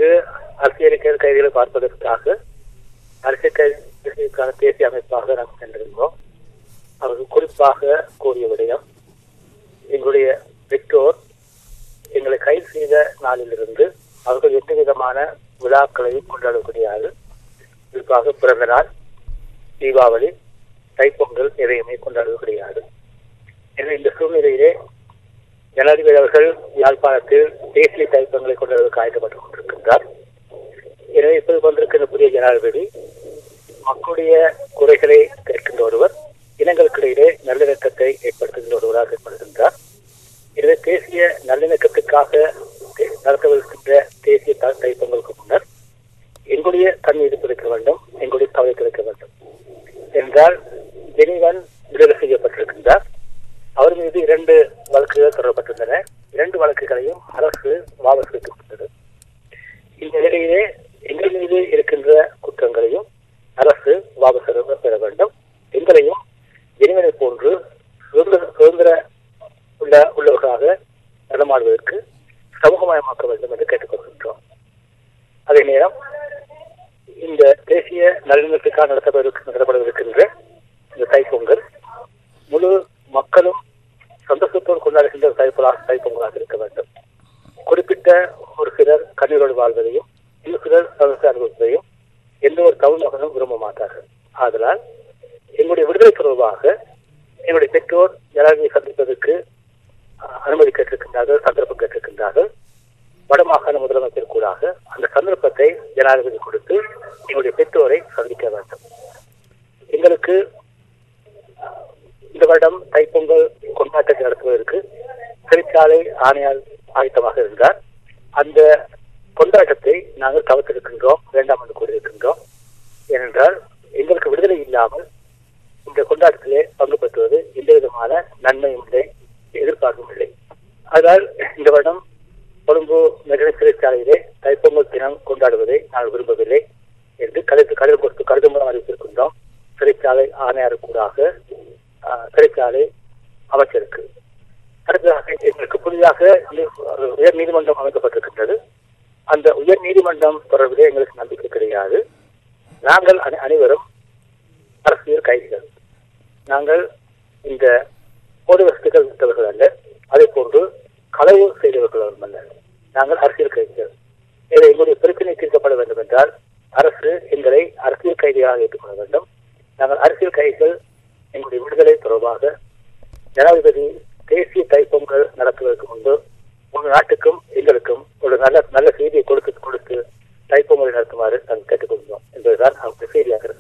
இங்கு அரசியல் கை- கைதிகளை பார்ப்பதற்காக அரசியல் கைதிகளுக்கான தேசிய அமைப்பாக நாம் சென்றிருந்தோம் அவர்கள் குறிப்பாக கூறிய விடயம் எங்களுடைய பெற்றோர் எங்களை கைது செய்த நாளிலிருந்து அவர்கள் எந்த விதமான விழாக்களையும் கொண்டாட கிடையாது குறிப்பாக பிறந்த நாள் தீபாவளி தைப்பொங்கல் எதையுமே கொண்டாடுவது கிடையாது எனவே இந்த சூழ்நிலையிலே ஜனாதிபதி அவர்கள் யாழ்ப்பாணத்தில் தேசிய தைப்பொங்கலை கொண்டாடுவதற்கு ஆயத்தப்பட்டுக் கொண்டிருக்கின்றார் எனவே இப்போது வந்திருக்கின்ற புதிய ஜனாதிபதி மக்களுடைய குறைகளை கேட்கின்ற ஒருவர் இனங்களுக்கிடையிலே நல்லிணக்கத்தை ஏற்படுத்துகின்ற ஒருவராக ஏற்படுகின்றார் எனவே தேசிய நல்லிணக்கத்துக்காக தே- நடத்தவிருக்கின்ற தேசிய த- தைப்பொங்கலுக்கு முன்னர் எங்களுடைய கண் மீது கிடைக்க வேண்டும் எங்களுடைய கவலை கிடைக்க வேண்டும் என்றால் ஜெனிவன் விடுதலை செய்யப்பட்டிருக்கின்றார் அவர் மீது இரண்டு வழக்குகள் தொடரப்பட்டிருந்தன இரண்டு வழக்குகளையும் அரசு வாபஸ் வைக்கப்பட்டது இந்த நிலையிலே எங்கள் மீது இருக்கின்ற குற்றங்களையும் அரசு வாபஸ் பெற- பெற வேண்டும் எங்களையும் ஜெனிவனை போன்று சுதந்திர சுதந்திர உள்ள உள்ளவர்களாக நடமாடுவதற்கு சமூகமயமாக்க வேண்டும் என்று கேட்டுக்கொள்கின்றோம் அதே நேரம் இந்த தேசிய நல்லிணக்கத்துக்காக நடத்தப்பட நடத்தப்படவிருக்கின்ற இந்த தைப்பொங்கல் முழு மக்களும் சந்தோஷத்தோடு கொண்டாடுகின்ற ஒரு தைப்பொங்கலா தைப்பொங்கலாக இருக்க வேண்டும் குறிப்பிட்ட ஒரு சிலர் கண்ணீரோடு வாழ்வதையும் இன்னும் சிலர் சந்தோஷம் அனுபவிப்பதையும் எந்த ஒரு தமிழ் மகனும் விரும்ப மாட்டார்கள் ஆதலால் எங்களுடைய விடுதலை தொடர்பாக எங்களுடைய பெற்றோர் ஜனாதிபதியை சந்திப்பதற்கு அஹ், அனுமதி கேட்டிருக்கின்றார்கள் சந்தர்ப்பம் கேட்டிருக்கின்றார்கள் வடமாகாண முதலமைச்சர் கூடாக அந்த சந்தர்ப்பத்தை ஜனாதிபதி கொடுத்து எங்களுடைய பெற்றோரை சந்திக்க வேண்டும் எங்களுக்கு அஹ், இந்த வருடம் தைப்பொங்கல் கொண்டாட்டத்தை நடத்துவதற்கு சிறைச்சாலை ஆணையால் ஆயத்தமாக இருந்தார் அந்த கொண்டாட்டத்தை நாங்கள் தவிர்த்திருக்கின்றோம் வேண்டாம் என்று கூறியிருக்கின்றோம் ஏனென்றால் எங்களுக்கு விடுதலை இல்லாமல் இந்த கொண்டாட்டத்திலே பங்கு பெற்றுவது எந்த விதமான நன்மையும் இல்லை எதிர்பார்ப்பும் இல்லை அதனால் இந்த வருடம் கொழும்பு நகர சிறைச்சாலையிலே தைப்பொங்கல் தினம் கொண்டாடுவதை நான் விரும்பவில்லை என்று கடிதம் கடிதம் கொடுத்து கடிதம் மூலம் அறிவித்திருக்கின்றோம் சிறைச்சாலை ஆணையாளர் கூடாக ஆஹ், சிறைச்சாலை அமைச்சருக்கு அடுத்ததாக எங்களுக்கு புதிதாக ஒரு உயர் நீதிமன்றம் அமைக்கப்பட்டிருக்கின்றது அந்த உயர் நீதிமன்றம் தொடர்பிலே எங்களுக்கு நம்பிக்கை கிடையாது நாங்கள் அனை- அனைவரும் அரசியல் கைதிகள் நாங்கள் இந்த போதை வசதிகள் விட்டவர்கள் அல்ல அதே போன்று களவு செய்தவர்களும் அல்ல நாங்கள் அரசியல் கைதிகள் எனவே எங்களுடைய பிரச்சனை தீர்க்கப்பட வேண்டும் என்றால் அரசு எங்களை அரசியல் கைதிகளாக ஏற்றுக்கொள்ள வேண்டும் நாங்கள் அரசியல் கைதிகள் எங்களுடைய விடுதலை தொடர்பாக ஜனாதிபதி தேசிய தைப்பொங்கல் நடத்துவதற்கு முன்பு முழு நாட்டுக்கும் எங்களுக்கும் ஒரு நல்ல நல்ல செய்தியை கொடுத்து கொடுத்து தைப்பொங்கலை நடத்துமாறு நாங்கள் கேட்டுக்கொள்கிறோம் என்பதுதான் அவருடைய செய்தியாக